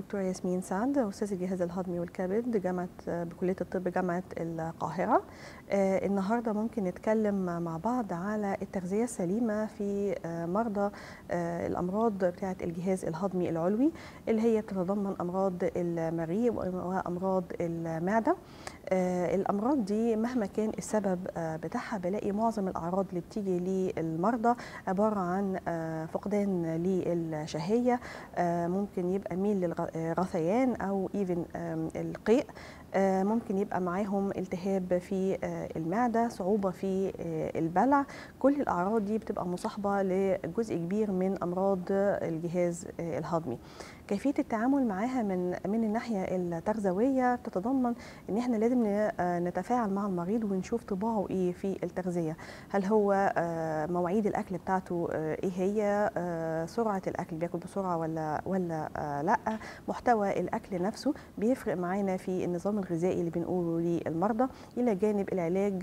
دكتورة ياسمين سعد أستاذ الجهاز الهضمي والكبد جامعة بكلية الطب جامعة القاهرة آه، النهاردة ممكن نتكلم مع بعض على التغذية السليمة في آه، مرضى آه، الأمراض بتاعة الجهاز الهضمي العلوي اللي هي بتتضمن أمراض المريء وأمراض المعدة آه، الامراض دي مهما كان السبب آه، بتاعها بلاقي معظم الاعراض اللي بتيجي للمرضى عباره عن آه، فقدان للشهيه آه، ممكن يبقى ميل للغثيان او ايفن القيء آه، ممكن يبقى معاهم التهاب في آه، المعده صعوبه في آه، البلع كل الاعراض دي بتبقى مصاحبه لجزء كبير من امراض الجهاز آه، الهضمي كيفيه التعامل معاها من من الناحيه التغذويه بتتضمن ان احنا لازم ن- آه، نتفاعل مع المريض ونشوف طباعه ايه في التغذيه هل هو آه، مواعيد الاكل بتاعته آه، ايه هي آه، سرعه الاكل بياكل بسرعه ولا ولا آه، لا محتوى الاكل نفسه بيفرق معانا في النظام الغذائي اللي بنقوله للمرضى الى جانب العلاج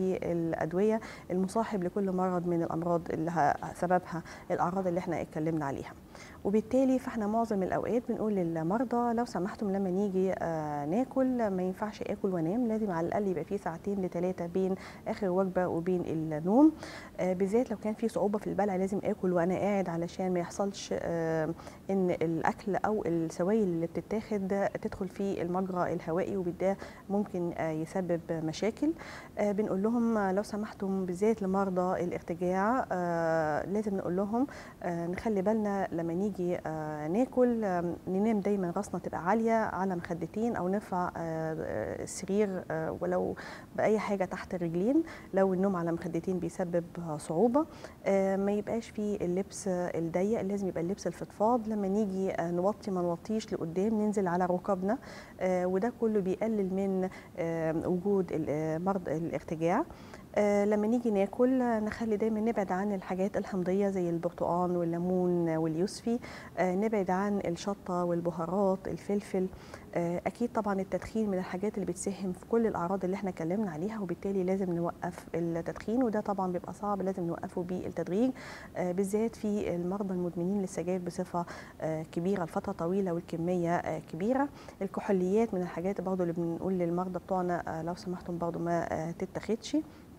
بالادويه المصاحب لكل مرض من الامراض اللي ه- سببها الاعراض اللي احنا اتكلمنا عليها وبالتالي فاحنا معظم الاوقات بنقول للمرضى لو سمحتم لما نيجي آه ناكل ما ينفعش اكل وانام لازم على الاقل يبقى في ساعتين لثلاثه بين اخر وجبه وبين النوم آه بالذات لو كان في صعوبه في البلع لازم اكل وانا قاعد علشان ما يحصلش آه ان الاكل او السوائل اللي بتتاخد تدخل في المجرى الهوائي وبالتالي ممكن آه يسبب مشاكل آه بنقول لهم آه، لو سمحتم بالذات لمرضى الارتجاع آه لازم نقول لهم آه نخلي بالنا لما نيجي آه ناكل آه ننام دايما راسنا تبقى عاليه على مخدتين او نرفع آه آه، السرير آه ولو باي حاجه تحت الرجلين لو النوم على مخدتين بيسبب آه، صعوبه آه ما يبقاش في اللبس آه، الضيق لازم يبقى اللبس الفضفاض لما نيجي آه نوطي ما نوطيش لقدام ننزل على ركبنا آه وده كله بيقلل من آه وجود ال- آه، مرض الارتجاع آه لما نيجي ناكل آه، نخلي دايما نبعد عن الحاجات الحمضيه زي البرتقال والليمون واليوسفي آه نبعد عن الشطه والبهارات الفلفل آه اكيد طبعا التدخين من الحاجات اللي بتساهم في كل الاعراض اللي احنا اتكلمنا عليها وبالتالي لازم نوقف التدخين وده طبعا بيبقى صعب لازم نوقفه بالتدريج آه بالذات في المرضى المدمنين للسجاير بصفه آه كبيره لفتره طويله والكميه آه كبيره الكحوليات من الحاجات برضو اللي بنقول للمرضى بتوعنا آه لو سمحتم برضو ما آه تتاخدش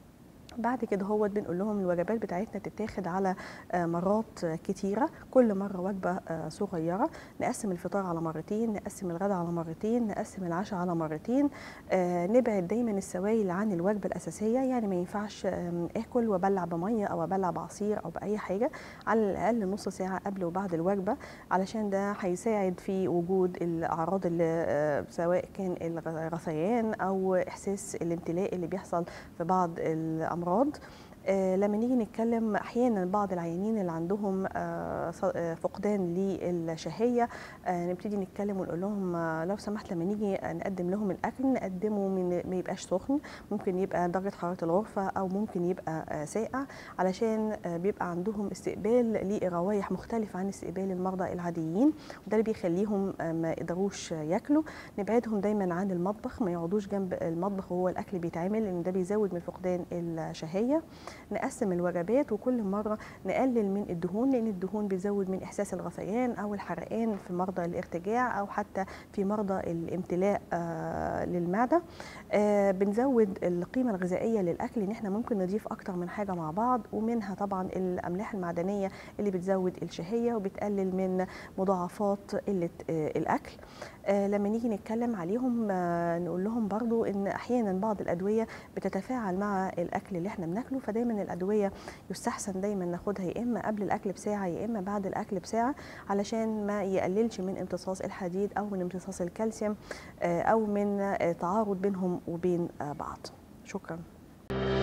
بعد كده هو بنقول لهم الوجبات بتاعتنا تتاخد على آه، مرات آه، كتيره كل مره وجبه آه، صغيره نقسم الفطار على مرتين نقسم الغداء على مرتين نقسم العشاء على مرتين آه، نبعد دايما السوائل عن الوجبه الاساسيه يعني ما ينفعش آم، اكل وابلع بميه او ابلع بعصير او باي حاجه على الاقل نص ساعه قبل وبعد الوجبه علشان ده هيساعد في وجود الاعراض اللي آه، سواء كان الغثيان او احساس الامتلاء اللي بيحصل في بعض الامراض آه، لما نيجي نتكلم احيانا بعض العيانين اللي عندهم آه، ص- آه، فقدان للشهيه آه، نبتدي نتكلم ونقول لهم آه، لو سمحت لما نيجي نقدم لهم الاكل نقدمه من ما يبقاش سخن ممكن يبقى درجه حراره الغرفه او ممكن يبقى آه، ساقع علشان آه، بيبقى عندهم استقبال لروايح مختلفه عن استقبال المرضى العاديين وده اللي بيخليهم آه، ما يقدروش ياكلوا نبعدهم دايما عن المطبخ ما يقعدوش جنب المطبخ وهو الاكل بيتعمل لان ده بيزود من فقدان الشهيه نقسم الوجبات وكل مره نقلل من الدهون لان الدهون بيزود من احساس الغثيان او الحرقان في مرضى الارتجاع او حتى في مرضى الامتلاء آه، للمعده آه، بنزود القيمه الغذائيه للاكل ان احنا ممكن نضيف اكتر من حاجه مع بعض ومنها طبعا الاملاح المعدنيه اللي بتزود الشهيه وبتقلل من مضاعفات قله آه، الاكل آه، لما نيجي نتكلم عليهم آه، نقول لهم برضو ان احيانا بعض الادويه بتتفاعل مع الاكل اللي احنا بناكله فدايما الادويه يستحسن دايما ناخدها يا اما قبل الاكل بساعه يا اما بعد الاكل بساعه علشان ما يقللش من امتصاص الحديد او من امتصاص الكالسيوم آه، او من آه، تعارض بينهم وبين آه، بعض شكرا